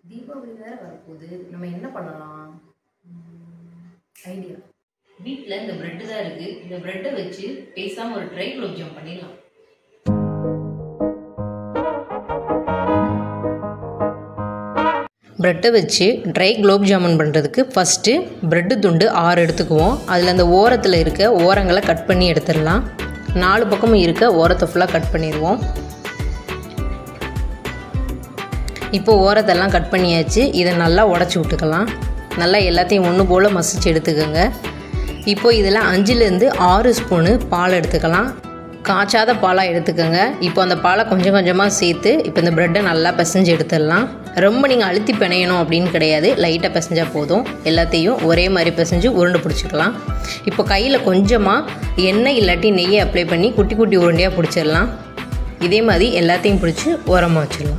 தீபாவளி வேற வரப்போகுது நம்ம என்ன பண்ணலாம் ஐடியா வீட்டில் இந்த பிரெட்டு தான் இருக்குது இந்த பிரெட்டை வச்சு பேசாமல் ஒரு ட்ரை குலோப் ஜாம் பண்ணிடலாம் ப்ரெட்டை வச்சு ட்ரை குலோப் ஜாமுன் பண்ணுறதுக்கு ஃபஸ்ட்டு ப்ரெட்டு துண்டு ஆறு எடுத்துக்குவோம் அதில் அந்த ஓரத்தில் இருக்க ஓரங்களை கட் பண்ணி எடுத்துடலாம் நாலு பக்கமும் இருக்க ஓரத்தை ஃபுல்லாக கட் பண்ணிடுவோம் இப்போ ஓரத்தெல்லாம் கட் பண்ணியாச்சு இதை நல்லா உடச்சி விட்டுக்கலாம் நல்லா எல்லாத்தையும் ஒன்று போல் மசிச்சு எடுத்துக்கோங்க இப்போ இதில் அஞ்சுலேருந்து ஆறு ஸ்பூனு பால் எடுத்துக்கலாம் காய்ச்சாத பாலாக எடுத்துக்கோங்க இப்போ அந்த பாலை கொஞ்சம் கொஞ்சமாக சேர்த்து இப்போ இந்த ப்ரெட்டை நல்லா பிசைஞ்சு எடுத்துடலாம் ரொம்ப நீங்கள் அழுத்தி பிணையணும் அப்படின்னு கிடையாது லைட்டாக பிசைஞ்சால் போதும் எல்லாத்தையும் ஒரே மாதிரி பிசைஞ்சு உருண்டை பிடிச்சிக்கலாம் இப்போ கையில் கொஞ்சமாக எண்ணெய் இல்லாட்டி நெய்யை அப்ளை பண்ணி குட்டி குட்டி உருண்டையாக பிடிச்சிடலாம் இதே மாதிரி எல்லாத்தையும் பிடிச்சி உரமாக வச்சிடலாம்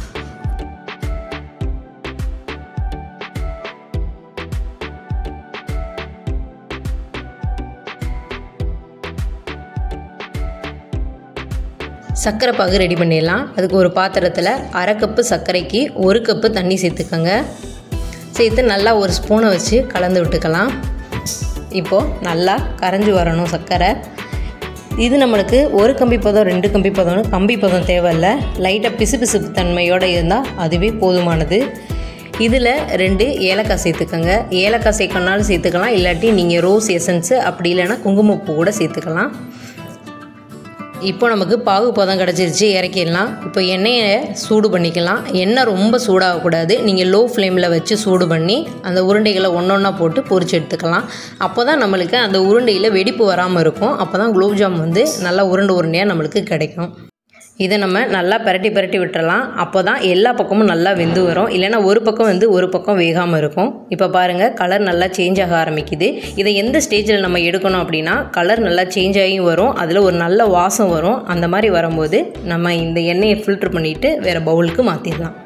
சர்க்கரை பாகு ரெடி பண்ணிடலாம் அதுக்கு ஒரு பாத்திரத்தில் அரை கப்பு சர்க்கரைக்கு ஒரு கப்பு தண்ணி சேர்த்துக்கோங்க சேர்த்து நல்லா ஒரு ஸ்பூனை வச்சு கலந்து விட்டுக்கலாம் இப்போது நல்லா கரைஞ்சி வரணும் சர்க்கரை இது நம்மளுக்கு ஒரு கம்பி பதம் ரெண்டு கம்பி பதம்னு கம்பி பதம் தேவையில்ல லைட்டாக பிசு பிசுப்பு தன்மையோடு இருந்தால் அதுவே போதுமானது இதில் ரெண்டு ஏலக்காய் சேர்த்துக்கோங்க ஏலக்காய் சேர்க்கணுனாலும் சேர்த்துக்கலாம் இல்லாட்டி நீங்கள் ரோஸ் எசன்ஸு அப்படி இல்லைன்னா குங்குமப்பூ கூட சேர்த்துக்கலாம் இப்போ நமக்கு பாகு பதம் கிடச்சிருச்சு இறக்கிடலாம் இப்போ எண்ணெயை சூடு பண்ணிக்கலாம் எண்ணெய் ரொம்ப சூடாகக்கூடாது நீங்கள் லோ ஃப்ளேமில் வச்சு சூடு பண்ணி அந்த உருண்டைகளை ஒன்று ஒன்றா போட்டு பொரிச்சு எடுத்துக்கலாம் அப்போ தான் நம்மளுக்கு அந்த உருண்டையில் வெடிப்பு வராமல் இருக்கும் அப்போ தான் குலோப்ஜாம் வந்து நல்லா உருண்டை உருண்டையாக நம்மளுக்கு கிடைக்கும் இதை நம்ம நல்லா பரட்டி பரட்டி விட்டுறலாம் அப்போ தான் எல்லா பக்கமும் நல்லா வெந்து வரும் இல்லைன்னா ஒரு பக்கம் வந்து ஒரு பக்கம் வேகாமல் இருக்கும் இப்போ பாருங்கள் கலர் நல்லா சேஞ்ச் ஆக ஆரம்பிக்குது இதை எந்த ஸ்டேஜில் நம்ம எடுக்கணும் அப்படின்னா கலர் நல்லா சேஞ்ச் ஆகியும் வரும் அதில் ஒரு நல்ல வாசம் வரும் அந்த மாதிரி வரும்போது நம்ம இந்த எண்ணெயை ஃபில்ட்ரு பண்ணிவிட்டு வேறு பவுலுக்கு மாற்றிடலாம்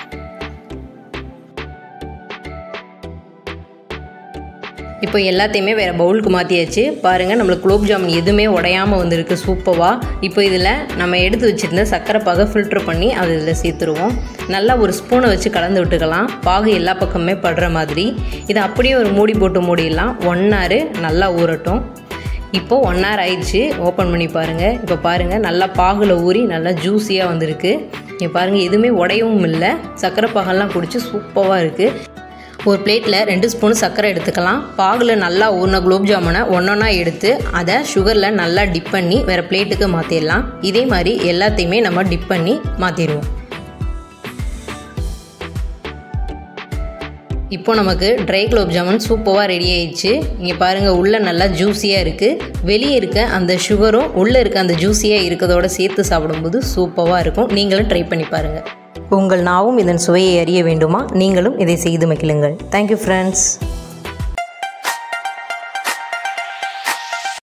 இப்போ எல்லாத்தையுமே வேறு பவுலுக்கு மாற்றியாச்சு பாருங்கள் நம்மளுக்கு குலோப் ஜாமுன் எதுவுமே உடையாமல் வந்திருக்கு சூப்பராக இப்போ இதில் நம்ம எடுத்து வச்சுருந்த சர்க்கரை பாகை ஃபில்ட்ரு பண்ணி அது இதில் சேர்த்துருவோம் நல்லா ஒரு ஸ்பூனை வச்சு கலந்து விட்டுக்கலாம் பாகு எல்லா பக்கமே படுற மாதிரி இதை அப்படியே ஒரு மூடி போட்டு மூடிடலாம் ஒன் ஹவர் நல்லா ஊறட்டும் இப்போது ஒன் ஹவர் ஆயிடுச்சு ஓப்பன் பண்ணி பாருங்கள் இப்போ பாருங்கள் நல்லா பாகில் ஊறி நல்லா ஜூஸியாக வந்திருக்கு இங்கே பாருங்கள் எதுவுமே உடையவும் இல்லை சர்க்கரை பாகெல்லாம் குடிச்சு சூப்பராக இருக்குது ஒரு பிளேட்டில் ரெண்டு ஸ்பூன் சர்க்கரை எடுத்துக்கலாம் பாகில் நல்லா ஊறின குலோப் ஜாமுனை ஒன்றொன்னா எடுத்து அதை சுகரில் நல்லா டிப் பண்ணி வேறு பிளேட்டுக்கு மாற்றிடலாம் இதே மாதிரி எல்லாத்தையுமே நம்ம டிப் பண்ணி மாற்றிடுவோம் இப்போ நமக்கு ட்ரை குலோப் ஜாமுன் சூப்பராக ரெடி ஆயிடுச்சு இங்கே பாருங்கள் உள்ளே நல்லா ஜூஸியாக இருக்குது வெளியே இருக்க அந்த சுகரும் உள்ளே இருக்க அந்த ஜூஸியாக இருக்கிறதோட சேர்த்து சாப்பிடும்போது சூப்பராக இருக்கும் நீங்களும் ட்ரை பண்ணி பாருங்கள் உங்கள் நாவும் இதன் சுவையை அறிய வேண்டுமா நீங்களும் இதை செய்து மகிழுங்கள் தேங்க்யூ ஃப்ரெண்ட்ஸ்